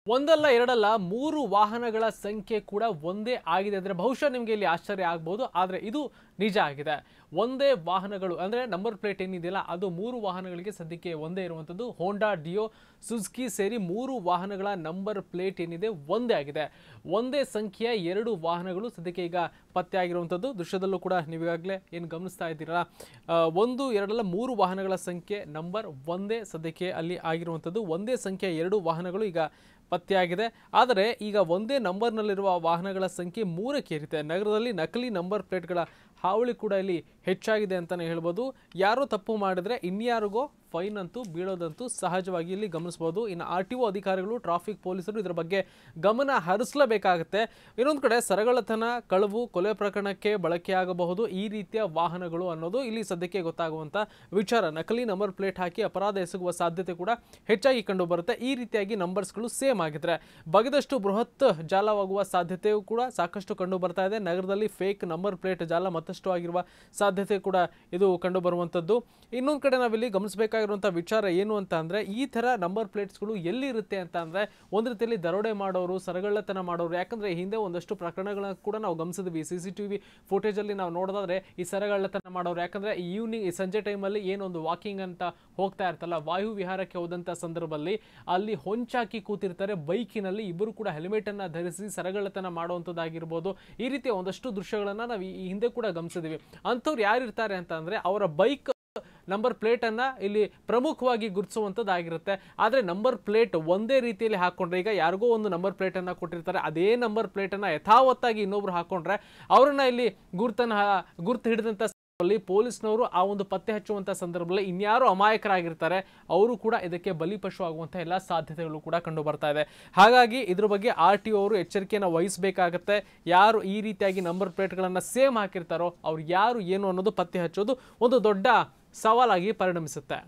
ಒಂದಲ್ಲ ಎರಡಲ್ಲ ಮೂರು ವಾಹನಗಳ ಸಂಖ್ಯೆ ಕೂಡ ಒಂದೇ ಆಗಿದೆ ಅಂದರೆ ಬಹುಶಃ ನಿಮಗೆ ಇಲ್ಲಿ ಆಶ್ಚರ್ಯ ಆಗ್ಬೋದು ಆದರೆ ಇದು ನಿಜ ಆಗಿದೆ ಒಂದೇ ವಾಹನಗಳು ಅಂದರೆ ನಂಬರ್ ಪ್ಲೇಟ್ ಏನಿದೆಯಲ್ಲ ಅದು ಮೂರು ವಾಹನಗಳಿಗೆ ಸದ್ಯಕ್ಕೆ ಒಂದೇ ಇರುವಂಥದ್ದು ಹೋಂಡಾ ಡಿಯೋ ಸುಜುಕಿ ಸೇರಿ ಮೂರು ವಾಹನಗಳ ನಂಬರ್ ಪ್ಲೇಟ್ ಏನಿದೆ ಒಂದೇ ಆಗಿದೆ ಒಂದೇ ಸಂಖ್ಯೆಯ ಎರಡು ವಾಹನಗಳು ಸದ್ಯಕ್ಕೆ ಈಗ ಪತ್ತೆ ಆಗಿರುವಂಥದ್ದು ದೃಶ್ಯದಲ್ಲೂ ಕೂಡ ನೀವೀಗಾಗಲೇ ಏನು ಗಮನಿಸ್ತಾ ಇದ್ದೀರಲ್ಲ ಆ, ಒಂದು ಎರಡಲ್ಲ ಮೂರು ವಾಹನಗಳ ಸಂಖ್ಯೆ ನಂಬರ್ ಒಂದೇ ಸದ್ಯಕ್ಕೆ ಅಲ್ಲಿ ಆಗಿರುವಂಥದ್ದು ಒಂದೇ ಸಂಖ್ಯೆಯ ಎರಡು ವಾಹನಗಳು ಈಗ ಪತ್ತೆಯಾಗಿದೆ ಆದರೆ ಈಗ ಒಂದೇ ನಂಬರ್ನಲ್ಲಿರುವ ವಾಹನಗಳ ಸಂಖ್ಯೆ ಮೂರಕ್ಕೆ ಏರಿದೆ ನಗರದಲ್ಲಿ ನಕಲಿ ನಂಬರ್ ಪ್ಲೇಟ್ಗಳ ಹಾವಳಿ ಕೂಡ ಇಲ್ಲಿ ಹೆಚ್ಚಾಗಿದೆ ಅಂತಲೇ ಹೇಳ್ಬೋದು ಯಾರೋ ತಪ್ಪು ಮಾಡಿದರೆ ಇನ್ಯಾರಿಗೋ ಫೈನ್ ಅಂತೂ ಬೀಳೋದಂತೂ ಸಹಜವಾಗಿ ಇಲ್ಲಿ ಗಮನಿಸ್ಬೋದು ಇನ್ನು ಆರ್ ಟಿ ಒ ಅಧಿಕಾರಿಗಳು ಟ್ರಾಫಿಕ್ ಪೊಲೀಸರು ಇದರ ಬಗ್ಗೆ ಗಮನ ಹರಿಸಲೇಬೇಕಾಗುತ್ತೆ ಇನ್ನೊಂದು ಕಡೆ ಸರಗಳತನ ಕಳವು ಕೊಲೆ ಪ್ರಕರಣಕ್ಕೆ ಬಳಕೆಯಾಗಬಹುದು ಈ ರೀತಿಯ ವಾಹನಗಳು ಅನ್ನೋದು ಇಲ್ಲಿ ಸದ್ಯಕ್ಕೆ ಗೊತ್ತಾಗುವಂಥ ವಿಚಾರ ನಕಲಿ ನಂಬರ್ ಪ್ಲೇಟ್ ಹಾಕಿ ಅಪರಾಧ ಎಸಗುವ ಸಾಧ್ಯತೆ ಕೂಡ ಹೆಚ್ಚಾಗಿ ಕಂಡು ಬರುತ್ತೆ ಈ ರೀತಿಯಾಗಿ ನಂಬರ್ಸ್ಗಳು ಸೇಮ್ ಆಗಿದ್ರೆ ಬಗೆದಷ್ಟು ಬೃಹತ್ ಜಾಲವಾಗುವ ಸಾಧ್ಯತೆಯೂ ಕೂಡ ಸಾಕಷ್ಟು ಕಂಡು ಬರ್ತಾ ಇದೆ ನಗರದಲ್ಲಿ ಫೇಕ್ ನಂಬರ್ ಪ್ಲೇಟ್ ಜಾಲ ಮತ್ತಷ್ಟು ಆಗಿರುವ ಸಾಧ್ಯತೆ ಕೂಡ ಇದು ಕಂಡು ಬರುವಂಥದ್ದು ಇನ್ನೊಂದು ಕಡೆ ನಾವಿಲ್ಲಿ ಗಮನಿಸಬೇಕಾಗಿರುವಂಥ ವಿಚಾರ ಏನು ಅಂತ ಅಂದರೆ ಈ ಥರ ನಂಬರ್ ಪ್ಲೇಟ್ಸ್ಗಳು ಎಲ್ಲಿರುತ್ತೆ ಅಂತ ಅಂದರೆ ಒಂದು ರೀತಿಯಲ್ಲಿ ದರೋಡೆ ಮಾಡೋರು ಸರಗಳ್ಳತನ ಮಾಡೋರು ಯಾಕಂದರೆ ಹಿಂದೆ ಒಂದಷ್ಟು ಪ್ರಕರಣಗಳನ್ನ ಕೂಡ ನಾವು ಗಮನಿಸಿದ್ವಿ ಸಿ ಸಿ ಟಿ ವಿ ಫುಟೇಜಲ್ಲಿ ನಾವು ನೋಡೋದಾದ್ರೆ ಈ ಸರಗಳ್ಳತನ ಮಾಡೋರು ಯಾಕಂದರೆ ಈ ಈವ್ನಿಂಗ್ ಈ ಸಂಜೆ ಟೈಮಲ್ಲಿ ಏನೊಂದು ವಾಕಿಂಗ್ ಅಂತ ಹೋಗ್ತಾ ಇರ್ತಲ್ಲ ವಾಯು ವಿಹಾರಕ್ಕೆ ಹೋದಂಥ ಸಂದರ್ಭದಲ್ಲಿ ಅಲ್ಲಿ ಹೊಂಚಾಕಿ ಕೂತಿರ್ತಾರೆ ಬೈಕಿನಲ್ಲಿ ಇಬ್ಬರು ಕೂಡ ಹೆಲ್ಮೆಟನ್ನು ಧರಿಸಿ ಸರಗಳ್ಳತನ ಮಾಡುವಂಥದ್ದಾಗಿರ್ಬೋದು ಈ ರೀತಿಯ ಒಂದಷ್ಟು ದೃಶ್ಯಗಳನ್ನು ನಾವು ಈ ಹಿಂದೆ ಕೂಡ ಗಮನಿಸಿದ್ವಿ ಅಂಥವ್ರು ಯಾರಿರ್ತಾರೆ ಅಂತ ಅಂದರೆ ಅವರ ಬೈಕ್ ನಂಬರ್ ಪ್ಲೇಟನ್ನು ಇಲ್ಲಿ ಪ್ರಮುಖವಾಗಿ ಗುರುತಿಸುವಂಥದ್ದಾಗಿರುತ್ತೆ ಆದರೆ ನಂಬರ್ ಪ್ಲೇಟ್ ಒಂದೇ ರೀತಿಯಲ್ಲಿ ಹಾಕ್ಕೊಂಡ್ರೆ ಈಗ ಯಾರಿಗೋ ಒಂದು ನಂಬರ್ ಪ್ಲೇಟನ್ನು ಕೊಟ್ಟಿರ್ತಾರೆ ಅದೇ ನಂಬರ್ ಪ್ಲೇಟನ್ನು ಯಥಾವತ್ತಾಗಿ ಇನ್ನೊಬ್ರು ಹಾಕ್ಕೊಂಡ್ರೆ ಅವರನ್ನ ಇಲ್ಲಿ ಗುರುತನ್ನ ಗುರುತು ಹಿಡಿದಂಥ ಅಲ್ಲಿ ಪೊಲೀಸ್ನವರು ಆ ಒಂದು ಪತ್ತೆ ಹಚ್ಚುವಂಥ ಸಂದರ್ಭದಲ್ಲಿ ಇನ್ಯಾರು ಅಮಾಯಕರಾಗಿರ್ತಾರೆ ಅವರು ಕೂಡ ಇದಕ್ಕೆ ಬಲಿಪಶು ಆಗುವಂಥ ಎಲ್ಲ ಸಾಧ್ಯತೆಗಳು ಕೂಡ ಕಂಡು ಬರ್ತಾ ಇದೆ ಹಾಗಾಗಿ ಇದ್ರ ಬಗ್ಗೆ ಆರ್ ಟಿ ಅವರು ಎಚ್ಚರಿಕೆಯನ್ನು ವಹಿಸಬೇಕಾಗತ್ತೆ ಯಾರು ಈ ರೀತಿಯಾಗಿ ನಂಬರ್ ಪ್ಲೇಟ್ಗಳನ್ನು ಸೇಮ್ ಹಾಕಿರ್ತಾರೋ ಅವ್ರು ಯಾರು ಏನು ಅನ್ನೋದು ಪತ್ತೆ ಹಚ್ಚೋದು ಒಂದು ದೊಡ್ಡ ಸವಾಲಾಗಿ ಪರಿಣಮಿಸುತ್ತೆ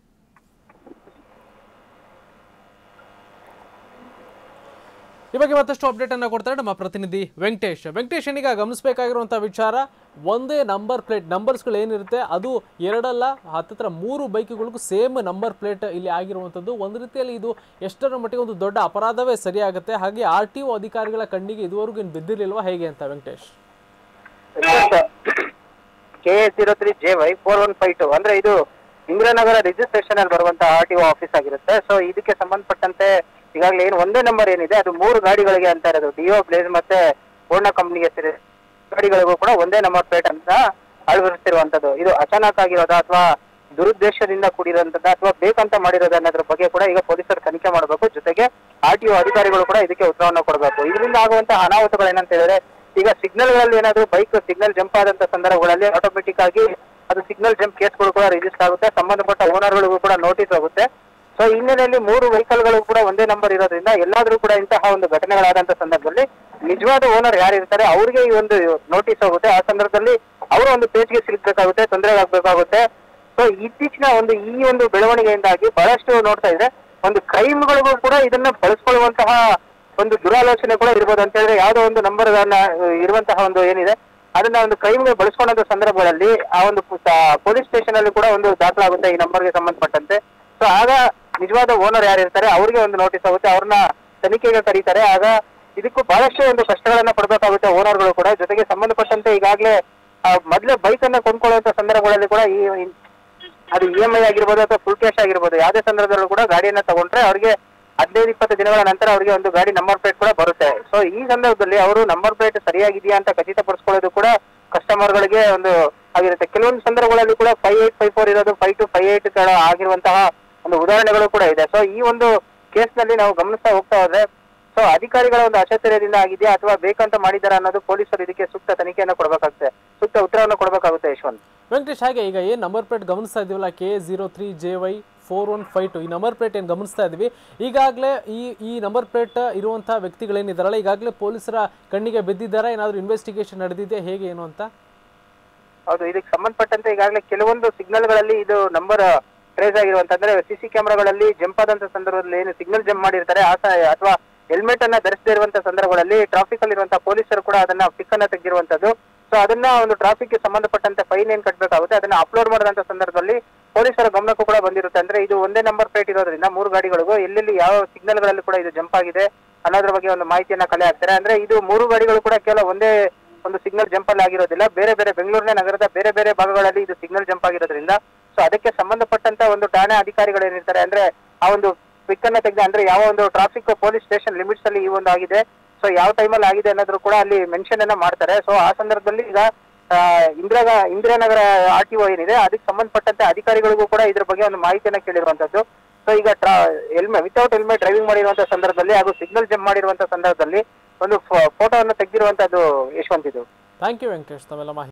ಈ ಬಗ್ಗೆ ಮತ್ತಷ್ಟು ಅಪ್ಡೇಟ್ ಅನ್ನ ಕೊಡ್ತಾರೆ ನಮ್ಮ ಪ್ರತಿನಿಧಿ ವೆಂಕಟೇಶ್ ವೆಂಕಟೇಶ್ ಈಗ ಗಮನಿಸಬೇಕಾಗಿರುವಂಥ ವಿಚಾರ ಒಂದೇ ನಂಬರ್ ಪ್ಲೇಟ್ ನಂಬರ್ಸ್ಗಳು ಏನಿರುತ್ತೆ ಅದು ಎರಡಲ್ಲ ಹತ್ತತ್ರ ಮೂರು ಬೈಕ್ಗಳಿಗೂ ಸೇಮ್ ನಂಬರ್ ಪ್ಲೇಟ್ ಇಲ್ಲಿ ಆಗಿರುವಂಥದ್ದು ಒಂದು ರೀತಿಯಲ್ಲಿ ಇದು ಎಷ್ಟರ ಮಟ್ಟಿಗೆ ಒಂದು ದೊಡ್ಡ ಅಪರಾಧವೇ ಸರಿಯಾಗುತ್ತೆ ಹಾಗೆ ಆರ್ ಟಿ ಒ ಅಧಿಕಾರಿಗಳ ಕಣ್ಣಿಗೆ ಇದುವರೆಗೂ ಏನು ಬಿದ್ದಿರಲಿಲ್ವಾ ಹೇಗೆ ಅಂತ Venkatesh K S zero three J Y four one five two ಅಂದ್ರೆ ಇದು ಇಂದ್ರನಗರ ರಿಜಿಸ್ಟ್ರೇಷನ್ ಅಲ್ಲಿ ಬರುವಂತ ಆರ್ ಟಿ ಒ ಆಫೀಸ್ ಆಗಿರುತ್ತೆ ಸೊ ಇದಕ್ಕೆ ಸಂಬಂಧಪಟ್ಟಂತೆ ಈಗಾಗಲೇ ಏನು ಒಂದೇ ನಂಬರ್ ಏನಿದೆ ಅದು ಮೂರು ಗಾಡಿಗಳಿಗೆ ಅಂತ ಇರೋದು ಡಿಯೋ ಬ್ಲೇಸ್ ಮತ್ತೆ ಪೂರ್ಣ ಕಂಪ್ನಿಗೆ ಸೇರಿ ಗಾಡಿಗಳಿಗೂ ಕೂಡ ಒಂದೇ ನಂಬರ್ ಪ್ಲೇಟ್ ಅಂತ ಅಳವಡಿಸ್ತಿರುವಂತದ್ದು ಇದು ಅಚಾನಕ್ ಆಗಿರೋದ ಅಥವಾ ದುರುದ್ದೇಶದಿಂದ ಕೂಡಿರುವಂತದ್ದ ಅಥವಾ ಬೇಕಂತ ಮಾಡಿರೋದು ಅನ್ನೋದ್ರ ಬಗ್ಗೆ ಕೂಡ ಈಗ ಪೊಲೀಸರು ತನಿಖೆ ಮಾಡಬೇಕು ಜೊತೆಗೆ ಆರ್ ಟಿ ಒ ಅಧಿಕಾರಿಗಳು ಕೂಡ ಇದಕ್ಕೆ ಉತ್ತರವನ್ನ ಕೊಡಬೇಕು ಇದರಿಂದ ಆಗುವಂತಹ ಅನಾಹುತಗಳು ಏನಂತ ಹೇಳಿದ್ರೆ ಈಗ ಸಿಗ್ನಲ್ ಗಳಲ್ಲಿ ಏನಾದ್ರು ಬೈಕ್ ಸಿಗ್ನಲ್ ಜಂಪ್ ಆದಂತ ಸಂದರ್ಭಗಳಲ್ಲಿ ಆಟೋಮೆಟಿಕ್ ಆಗಿ ಅದು ಸಿಗ್ನಲ್ ಜಂಪ್ ಕೇಸ್ಗಳು ಕೂಡ ರಿಜಿಸ್ಟರ್ ಆಗುತ್ತೆ ಸಂಬಂಧಪಟ್ಟ ಓನರ್ಗಳಿಗೂ ಕೂಡ ನೋಟಿಸ್ ಹೋಗುತ್ತೆ ಸೊ ಹಿನ್ನೆಲೆಯಲ್ಲಿ ಮೂರು ವೆಹಿಕಲ್ಗಳು ಕೂಡ ಒಂದೇ ನಂಬರ್ ಇರೋದ್ರಿಂದ ಎಲ್ಲಾದ್ರೂ ಕೂಡ ಇಂತಹ ಒಂದು ಘಟನೆಗಳಾದಂತ ಸಂದರ್ಭದಲ್ಲಿ ನಿಜವಾದ ಓನರ್ ಯಾರಿರ್ತಾರೆ ಅವ್ರಿಗೆ ಈ ಒಂದು ನೋಟಿಸ್ ಹೋಗುತ್ತೆ ಆ ಸಂದರ್ಭದಲ್ಲಿ ಅವರು ಒಂದು ಪೇಜ್ಗೆ ಸಿಲುಕಬೇಕಾಗುತ್ತೆ ತೊಂದರೆಗಾಗಬೇಕಾಗುತ್ತೆ ಸೊ ಇತ್ತೀಚಿನ ಒಂದು ಈ ಒಂದು ಬೆಳವಣಿಗೆಯಿಂದಾಗಿ ಬಹಳಷ್ಟು ನೋಡ್ತಾ ಇದ್ರೆ ಒಂದು ಕ್ರೈಮ್ಗಳಿಗೂ ಕೂಡ ಇದನ್ನ ಬಳಸ್ಕೊಳ್ಳುವಂತಹ ಒಂದು ದುರಾಲೋಚನೆ ಕೂಡ ಇರ್ಬೋದು ಅಂತ ಹೇಳಿದ್ರೆ ಯಾವುದೋ ಒಂದು ನಂಬರ್ ಇರುವಂತಹ ಒಂದು ಏನಿದೆ ಅದನ್ನ ಒಂದು ಕ್ರೈಮ್ಗೆ ಬಳಸ್ಕೊಂಡಂತ ಸಂದರ್ಭಗಳಲ್ಲಿ ಆ ಒಂದು ಪೊಲೀಸ್ ಸ್ಟೇಷನ್ ಅಲ್ಲಿ ಕೂಡ ಒಂದು ದಾಖಲಾಗುತ್ತೆ ಈ ನಂಬರ್ಗೆ ಸಂಬಂಧಪಟ್ಟಂತೆ ಸೊ ಆಗ ನಿಜವಾದ ಓನರ್ ಯಾರಿರ್ತಾರೆ ಅವ್ರಿಗೆ ಒಂದು ನೋಟಿಸ್ ಆಗುತ್ತೆ ಅವ್ರನ್ನ ತನಿಖೆಗೆ ಕರೀತಾರೆ ಆಗ ಇದಕ್ಕೂ ಬಹಳಷ್ಟು ಒಂದು ಕಷ್ಟಗಳನ್ನ ಪಡಬೇಕಾಗುತ್ತೆ ಓನರ್ಗಳು ಕೂಡ ಜೊತೆಗೆ ಸಂಬಂಧಪಟ್ಟಂತೆ ಈಗಾಗಲೇ ಮೊದಲೇ ಬೈಕ್ ಅನ್ನ ಕೊಂಡ್ಕೊಳ್ಳುವಂತ ಸಂದರ್ಭಗಳಲ್ಲಿ ಕೂಡ ಈ ಈ- ಅದು ಇ ಎಂ ಐ ಆಗಿರ್ಬೋದು ಅಥವಾ ಫುಲ್ ಕ್ಯಾಶ್ ಆಗಿರ್ಬೋದು ಯಾವುದೇ ಸಂದರ್ಭದಲ್ಲೂ ಕೂಡ ಗಾಡಿಯನ್ನ ತಗೊಂಡ್ರೆ ಅವರಿಗೆ ಹದಿನೈದು ಇಪ್ಪತ್ತು ದಿನಗಳ ನಂತರ ಅವರಿಗೆ ಒಂದು ಗಾಡಿ ನಂಬರ್ ಪ್ಲೇಟ್ ಕೂಡ ಬರುತ್ತೆ ಸೊ ಈ ಸಂದರ್ಭದಲ್ಲಿ ಅವರು ನಂಬರ್ ಪ್ಲೇಟ್ ಸರಿಯಾಗಿದೆಯಾ ಅಂತ ಖಚಿತಪಡಿಸ್ಕೊಳ್ಳೋದು ಕೂಡ ಕಸ್ಟಮರ್ಗಳಿಗೆ ಒಂದು ಆಗಿರುತ್ತೆ ಕೆಲವೊಂದು ಸಂದರ್ಭಗಳಲ್ಲಿ ಕೂಡ ಫೈವ್ ಏಟ್ ಫೈವ್ ಫೋರ್ ಇರೋದು ಫೈವ್ ಟು ಫೈವ್ ಏಟ್ ಆಗಿರುವಂತಹ ಒಂದು ಉದಾಹರಣೆಗಳು ಕೂಡ ಇದೆ ಸೊ ಈ ಒಂದು ಕೇಸ್ನಲ್ಲಿ ನಾವು ಗಮನಿಸ್ತಾ ಹೋಗ್ತಾ ಹೋದ್ರೆ ಸೊ ಅಧಿಕಾರಿಗಳ ಒಂದು ಅಚಾತುರ್ಯದಿಂದ ಆಗಿದೆಯಾ ಅಥವಾ ಬೇಕಂತ ಮಾಡಿದಾರ ಅನ್ನೋದು ಪೊಲೀಸರು ಇದಕ್ಕೆ ಸೂಕ್ತ ತನಿಖೆಯನ್ನು ಕೊಡಬೇಕಾಗುತ್ತೆ ಸೂಕ್ತ ಉತ್ತರವನ್ನು ಕೊಡಬೇಕಾಗುತ್ತೆ ಯಶವಂತ್ ವೆಂಕಟೇಶ್ ಹಾಗೆ ಈಗ ಏನು ನಂಬರ್ ಪ್ಲೇಟ್ ಗಮನಿಸ್ತಾ ಇದೀವಲ್ಲ K zero three J Y four one five two ಈ ನಂಬರ್ ಪ್ಲೇಟ್ ಏನು ಗಮನಿಸ್ತಾ ಇದ್ದೀವಿ ಈಗಾಗಲೇ ಈ ಈ ನಂಬರ್ ಪ್ಲೇಟ್ ಇರುವಂಥ ವ್ಯಕ್ತಿಗಳೇನಿದ್ದಾರಲ್ಲ ಈಗಾಗಲೇ ಪೊಲೀಸರ ಕಣ್ಣಿಗೆ ಬಿದ್ದಿದ್ದಾರೆ ಏನಾದರೂ ಇನ್ವೆಸ್ಟಿಗೇಷನ್ ನಡೆದಿದೆ ಹೇಗೆ ಏನು ಅಂತ ಹೌದು ಇದಕ್ಕೆ ಸಂಬಂಧಪಟ್ಟಂತೆ ಈಗಾಗಲೇ ಕೆಲವೊಂದು ಸಿಗ್ನಲ್ಗಳಲ್ಲಿ ಇದು ನಂಬರ್ ಟ್ರೇಸ್ ಆಗಿರುವಂತಂದ್ರೆ ಸಿ ಸಿ ಕ್ಯಾಮೆರಾಗಳಲ್ಲಿ ಜಂಪ್ ಆದಂತ ಸಂದರ್ಭದಲ್ಲಿ ಏನು ಸಿಗ್ನಲ್ ಜಂಪ್ ಮಾಡಿರ್ತಾರೆ ಆ ಸ- ಅಥವಾ ಹೆಲ್ಮೆಟ್ ಅನ್ನ ಧರಿಸದೇ ಇರುವಂತ ಸಂದರ್ಭಗಳಲ್ಲಿ ಟ್ರಾಫಿಕ್ ಅಲ್ಲಿ ಇರುವಂತಹ ಪೊಲೀಸರು ಕೂಡ ಅದನ್ನ ಪಿಕ್ ಅನ್ನ ತೆಗೆದಿರುವಂತದ್ದು ಸೊ ಅದನ್ನ ಒಂದು ಟ್ರಾಫಿಕ್ ಗೆ ಸಂಬಂಧಪಟ್ಟಂತೆ ಫೈನ್ ಏನ್ ಕಟ್ಟಬೇಕಾಗುತ್ತೆ ಅದನ್ನ ಅಪ್ಲೋಡ್ ಮಾಡಿದಂತ ಸಂದರ್ಭದಲ್ಲಿ ಪೊಲೀಸರ ಗಮನಕ್ಕೂ ಕೂಡ ಬಂದಿರುತ್ತೆ ಅಂದ್ರೆ ಇದು ಒಂದೇ ನಂಬರ್ ಪ್ಲೇಟ್ ಇರೋದ್ರಿಂದ ಮೂರು ಗಾಡಿಗಳಿಗೂ ಎಲ್ಲೆಲ್ಲಿ ಯಾವ ಸಿಗ್ನಲ್ ಗಳಲ್ಲಿ ಕೂಡ ಇದು ಜಂಪ್ ಆಗಿದೆ ಅನ್ನೋದ್ರ ಬಗ್ಗೆ ಒಂದು ಮಾಹಿತಿಯನ್ನ ಕಲೆ ಹಾಕ್ತಾರೆ ಅಂದ್ರೆ ಇದು ಮೂರು ಗಾಡಿಗಳು ಕೂಡ ಕೇವಲ ಒಂದೇ ಒಂದು ಸಿಗ್ನಲ್ ಜಂಪ್ ಅಲ್ಲಿ ಆಗಿರೋದಿಲ್ಲ ಬೇರೆ ಬೇರೆ ಬೆಂಗಳೂರಿನ ನಗರದ ಬೇರೆ ಬೇರೆ ಭಾಗಗಳಲ್ಲಿ ಇದು ಸಿಗ್ನಲ್ ಜಂಪ್ ಆಗಿರೋದ್ರಿಂದ ಸೊ ಅದಕ್ಕೆ ಸಂಬಂಧಪಟ್ಟಂತ ಒಂದು ಠಾಣೆ ಅಧಿಕಾರಿಗಳು ಏನಿರ್ತಾರೆ ಅಂದ್ರೆ ಆ ಒಂದು ಪಿಕ್ ಅನ್ನ ತೆಗೆದು ಅಂದ್ರೆ ಯಾವ ಒಂದು ಟ್ರಾಫಿಕ್ ಪೊಲೀಸ್ ಸ್ಟೇಷನ್ ಲಿಮಿಟ್ಸ್ ಅಲ್ಲಿ ಈ ಒಂದು ಆಗಿದೆ ಸೊ ಯಾವ ಟೈಮಲ್ಲಿ ಆಗಿದೆ ಅನ್ನೋದ್ರು ಕೂಡ ಅಲ್ಲಿ ಮೆನ್ಷನ್ ಅನ್ನ ಮಾಡ್ತಾರೆ ಸೊ ಆ ಸಂದರ್ಭದಲ್ಲಿ ಈಗ ಆ, Indira Indiranagar R T O ಏನಿದೆ ಅದಕ್ಕೆ ಸಂಬಂಧಪಟ್ಟಂತೆ ಅಧಿಕಾರಿಗಳಿಗೂ ಕೂಡ ಇದ್ರ ಬಗ್ಗೆ ಒಂದು ಮಾಹಿತಿಯನ್ನ ಕೇಳಿರುವಂತದ್ದು ಸೊ ಈಗ ಹೆಲ್ಮೆಟ್ ವಿತೌಟ್ ಹೆಲ್ಮೆಟ್ ಡ್ರೈವಿಂಗ್ ಮಾಡಿರುವಂತ ಸಂದರ್ಭದಲ್ಲಿ ಹಾಗೂ ಸಿಗ್ನಲ್ ಜಂಪ್ ಮಾಡಿರುವಂತ ಸಂದರ್ಭದಲ್ಲಿ ಒಂದು ಫೋಟೋವನ್ನು ತೆಗೆದಿರುವಂತದ್ದು ಯಶವಂತ್ ಇದು ಥ್ಯಾಂಕ್ ಯು ವೆಂಕಟೇಶ್ ತಮ್ಮೆಲ್ಲ ಮಾಹಿತಿ